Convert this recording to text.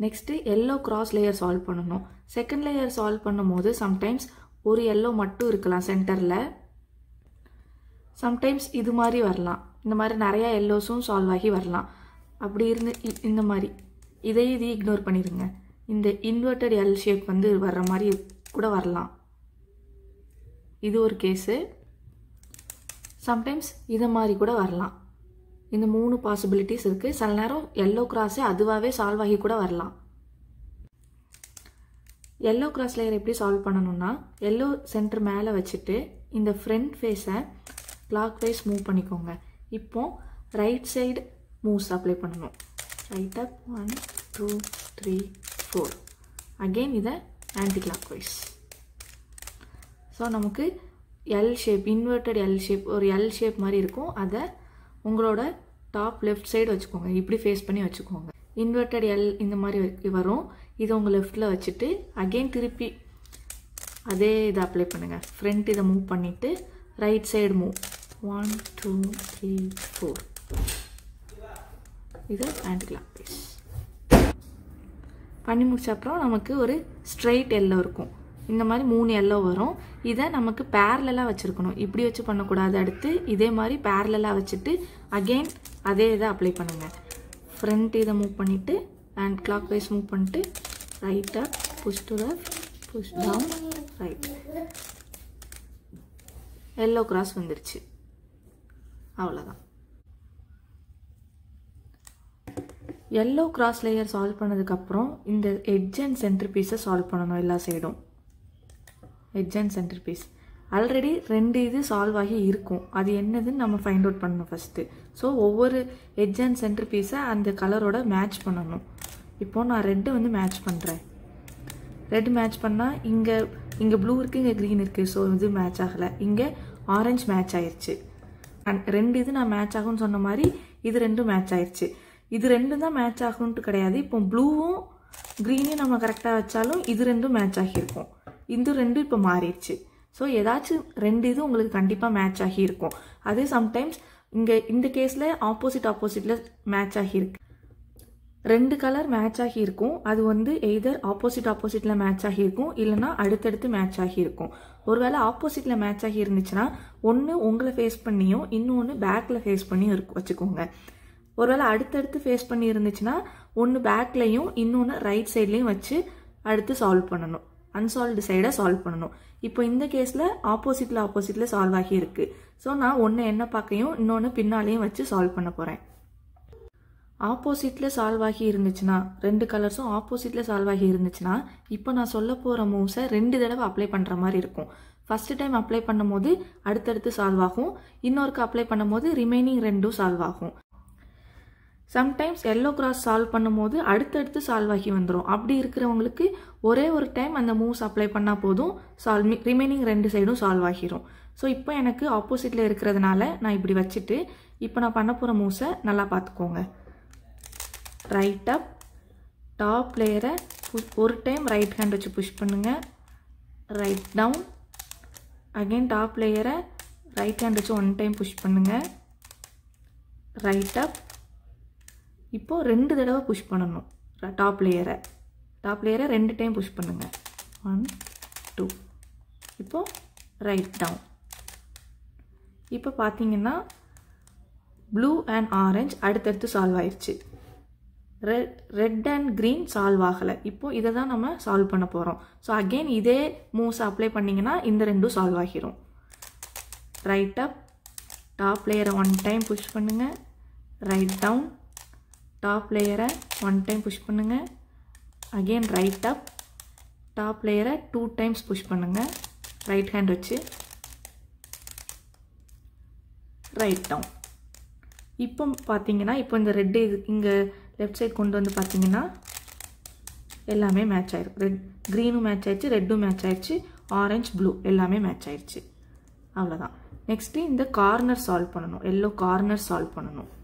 next yellow cross layer solve பண்ணணும் second layer solve பண்ணும்போது sometimes ஒரு எல்லோ மட்டும் இருக்கலாம் சென்டரில் சம்டைம்ஸ் இது மாதிரி வரலாம் இந்த மாதிரி நிறையா எல்லோஸும் சால்வ் ஆகி வரலாம் அப்படி இருந்து இ- இந்த மாதிரி இதையும் இதையும் இக்னோர் பண்ணிடுங்க இந்த இன்வெர்டட் எல் ஷேப் வந்து வர்ற மாதிரி கூட வரலாம் இது ஒரு கேஸு சம்டைம்ஸ் இதை மாதிரி கூட வரலாம் இந்த மூணு பாசிபிலிட்டிஸ் இருக்குது சில நேரம் எல்லோ கிராஸே அதுவாகவே சால்வ் ஆகி கூட வரலாம் எல்லோ கிராஸ் லேயர் எப்படி சால்வ் பண்ணணும்னா எல்லோ சென்டர் மேலே வச்சுட்டு இந்த ஃப்ரண்ட் ஃபேஸை கிளாக் வைஸ் மூவ் பண்ணிக்கோங்க இப்போ ரைட் சைடு மூவ்ஸ் அப்ளை பண்ணணும் right up one two three four again இதை ஆன்டி கிளாக் வைஸ் ஸோ நமக்கு L shape inverted L shape ஒரு எல் ஷேப் மாதிரி இருக்கும் அதை உங்களோட டாப் லெஃப்ட் சைடு வச்சுக்கோங்க இப்படி ஃபேஸ் பண்ணி வச்சுக்கோங்க இன்வெர்டட் எல் இந்த மாதிரி வ- வரும் இதை உங்கள் லெஃப்டில் வச்சுட்டு அகெயின் திருப்பி அதே இதை அப்ளை பண்ணுங்கள் ஃப்ரண்ட் இதை மூவ் பண்ணிவிட்டு right side move one two three four இது ஆன்டி கிளாக் வைஸ் பண்ணி முடிச்ச அப்புறம் நமக்கு ஒரு ஸ்ட்ரைட் எல்லோ இருக்கும் இந்த மாதிரி மூணு எல்லோ வரும் இதை நமக்கு பேரலாக வச்சுருக்கணும் இப்படி வச்சு பண்ணக்கூடாது அடுத்து இதே மாதிரி பேரலாக வச்சுட்டு அகெயின் அதே இதை அப்ளை பண்ணுங்கள் ஃப்ரண்ட் இதை மூவ் பண்ணிவிட்டு அண்ட் கிளாக் வைஸ் மூவ் பண்ணிட்டு ரைட்டாக push to left push down right yellow cross வந்துருச்சு அவ்வளோதான் எல்லோ கிராஸ் லேயர் சால்வ் பண்ணதுக்கப்புறம் இந்த எட்ஜ் அண்ட் சென்டர் பீஸை சால்வ் பண்ணணும் எல்லா சைடும் edge and centre piece already ரெண்டு இது சால்வ் ஆகி இருக்கும் அது என்னதுன்னு நம்ம ஃபைண்ட் அவுட் பண்ணணும் ஃபஸ்ட்டு ஸோ ஒவ்வொரு எட்ஜ் அண்ட் சென்டர் பீஸை அந்த கலரோட மேட்ச் பண்ணணும் இப்போ நான் ரெட்டை வந்து மேட்ச் பண்ணுறேன் ரெட் மேட்ச் பண்ணால் இங்கே இங்கே ப்ளூ இருக்குது இங்கே க்ரீன் இருக்குது ஸோ இது மேட்ச் ஆகலை இங்கே ஆரஞ்சு மேட்ச் ஆயிருச்சு அண்ட் ரெண்டு இது நான் மேட்ச் ஆகும்னு சொன்ன மாதிரி இது ரெண்டும் மேட்ச் ஆயிருச்சு இது ரெண்டும் தான் மேட்ச் ஆகும்ன்ட்டு கிடையாது இப்போ ப்ளூவும் க்ரீனையும் நம்ம கரெக்டாக வச்சாலும் இது ரெண்டும் மேட்ச் ஆகியிருக்கும் இந்த ரெண்டும் இப்போ மாறிடுச்சு ஸோ ஏதாச்சும் ரெண்டு இது உங்களுக்கு கண்டிப்பாக மேட்ச் ஆகியிருக்கும் அதே சம்டைம்ஸ் இங்கே இந்த கேஸில் ஆப்போசிட் ஆப்போசிட்டில் மேட்ச் ஆகியிருக்கு ரெண்டு கலர் மேட்ச் ஆகி இருக்கும் அது வந்து எய்தர் ஆப்போசிட் ஆப்போசிட்டில் மேட்ச் ஆகியிருக்கும் இல்லைனா அடுத்தடுத்து மேட்ச் ஆகியிருக்கும் ஒருவேளை ஆப்போசிட்டில் மேட்ச் ஆகி இருந்துச்சுன்னா ஒன்று உங்களை ஃபேஸ் பண்ணியும் இன்னொன்று பேக்கில் ஃபேஸ் பண்ணியும் இருக்கும் வச்சுக்கோங்க ஒருவேளை அடுத்தடுத்து ஃபேஸ் பண்ணி இருந்துச்சுன்னா ஒன்று பேக்லையும் இன்னொன்று ரைட் சைட்லேயும் வச்சு அடுத்து சால்வ் பண்ணணும் அன்சால்வ்டு சைடை சால்வ் பண்ணணும் இப்போ இந்த கேஸில் ஆப்போசிட்டில் ஆப்போசிட்டில் சால்வ் ஆகி இருக்கு ஸோ நான் ஒன்று என்ன பார்க்கையும் இன்னொன்று பின்னாலையும் வச்சு சால்வ் பண்ண போகிறேன் ஆப்போசிட்டில் சால்வ் ஆகி இருந்துச்சுன்னா ரெண்டு கலர்ஸும் ஆப்போசிட்டில் சால்வ் ஆகி இருந்துச்சுன்னா இப்போ நான் சொல்ல போகிற மூவ்ஸை ரெண்டு தடவை அப்ளை பண்ணுற மாதிரி இருக்கும் ஃபஸ்ட்டு டைம் அப்ளை பண்ணும்போது அடுத்தடுத்து சால்வ் ஆகும் இன்னொருக்கு அப்ளை பண்ணும்போது ரிமைனிங் ரெண்டும் சால்வ் ஆகும் சம்டைம்ஸ் எல்லோ கிராஸ் சால்வ் பண்ணும்போது அடுத்தடுத்து சால்வ் ஆகி வந்துடும் அப்படி இருக்கிறவங்களுக்கு ஒரே ஒரு டைம் அந்த மூவ்ஸ் அப்ளை பண்ணால் போதும் சால்வ் ரிமைனிங் ரெண்டு சைடும் சால்வ் ஆகிரும் ஸோ இப்போ எனக்கு ஆப்போசிட்டில் இருக்கிறதுனால நான் இப்படி வச்சுட்டு இப்போ நான் பண்ண போகிற மூவ்ஸை நல்லா பார்த்துக்கோங்க ரைட் அப் டாப் லேயரை ஒரு டைம் ரைட் ஹேண்ட் வச்சு புஷ் பண்ணுங்கள் ரைட் டவுன் அகெயின் டாப் லேயரை ரைட் ஹேண்ட் வச்சு ஒன் டைம் புஷ் பண்ணுங்கள் ரைட் அப் இப்போது ரெண்டு தடவை புஷ் பண்ணணும் டாப் லேயரை டாப் லேயரை ரெண்டு டைம் புஷ் பண்ணுங்கள் ஒன் டூ இப்போது ரைட் டவுன் இப்போ பார்த்தீங்கன்னா ப்ளூ அண்ட் ஆரஞ்ச் அடுத்தடுத்து சால்வ் ஆயிடுச்சு red red and green solve ஆகலை இப்போ இதை தான் நம்ம சால்வ் பண்ண போகிறோம் ஸோ அகெயின் இதே மூவ்ஸ் அப்ளை பண்ணிங்கன்னா இந்த ரெண்டும் சால்வ் ஆகிரும் ரைட் அப் டாப் லேயரை ஒன் டைம் புஷ் பண்ணுங்கள் ரைட் டவுன் டாப் லேயரை ஒன் டைம் புஷ் பண்ணுங்கள் அகெயின் ரைட் அப் டாப் லேயரை டூ டைம்ஸ் புஷ் பண்ணுங்கள் ரைட் ஹேண்ட் வச்சு ரைட் டவுன் இப்போ பார்த்தீங்கன்னா இப்போ இந்த ரெட்டு இது இங்கே லெஃப்ட் சைட் கொண்டு வந்து பார்த்தீங்கன்னா எல்லாமே மேட்ச் ஆயிரும் ரெட் க்ரீனும் மேட்ச் ஆயிடுச்சு ரெட்டும் மேட்ச் ஆயிடுச்சு ஆரஞ்ச் ப்ளூ எல்லாமே மேட்ச் ஆயிடுச்சு அவ்வளோதான் நெக்ஸ்ட்டு இந்த கார்னர் சால்வ் பண்ணணும் எல்லோ கார்னர் சால்வ் பண்ணணும்